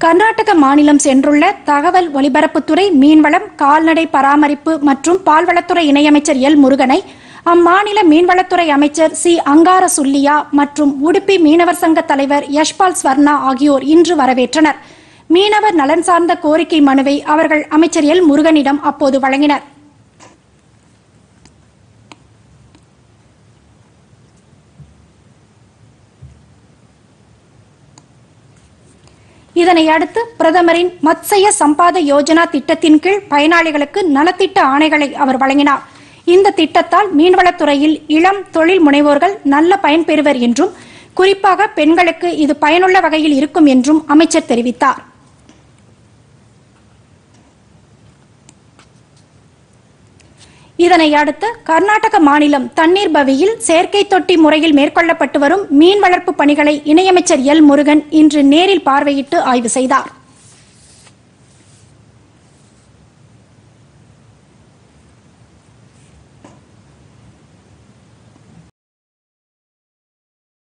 கர்நாடக மாநிலம் சென்றுள்ள தகவல் ஒலிபரப்புத்துறை மீன்வளம் கால்நடை பராமரிப்பு மற்றும் பால்வளத்துறை இணையமைச்சர் எல் முருகனை அம்மாநில மீன்வளத்துறை அமைச்சர் சி அங்கார சுல்லியா மற்றும் உடுப்பி மீனவர் சங்க தலைவர் யஷ்பால் ஸ்வர்ணா ஆகியோர் இன்று வரவேற்றனர் மீனவர் நலன் சார்ந்த கோரிக்கை மனுவை அவர்கள் அமைச்சர் எல் முருகனிடம் அப்போது வழங்கினர் இதனை அடுத்து பிரதமரின் மத்ஸ்ய சம்பாத யோஜனா திட்டத்தின் கீழ் பயனாளிகளுக்கு நலத்திட்ட ஆணைகளை அவர் வழங்கினார் இந்த திட்டத்தால் மீன்வளத்துறையில் இளம் தொழில் முனைவோர்கள் நல்ல பயன்பெறுவர் என்றும் குறிப்பாக பெண்களுக்கு இது பயனுள்ள வகையில் இருக்கும் என்றும் அமைச்சர் தெரிவித்தார் இதனை அடுத்து கர்நாடக மாநிலம் தண்ணீர் பவியில் செயற்கை தொட்டி முறையில் மேற்கொள்ளப்பட்டு வரும் மீன் வளர்ப்பு பணிகளை இணையமைச்சர் எல் முருகன் இன்று நேரில் பார்வையிட்டு ஆய்வு செய்தார்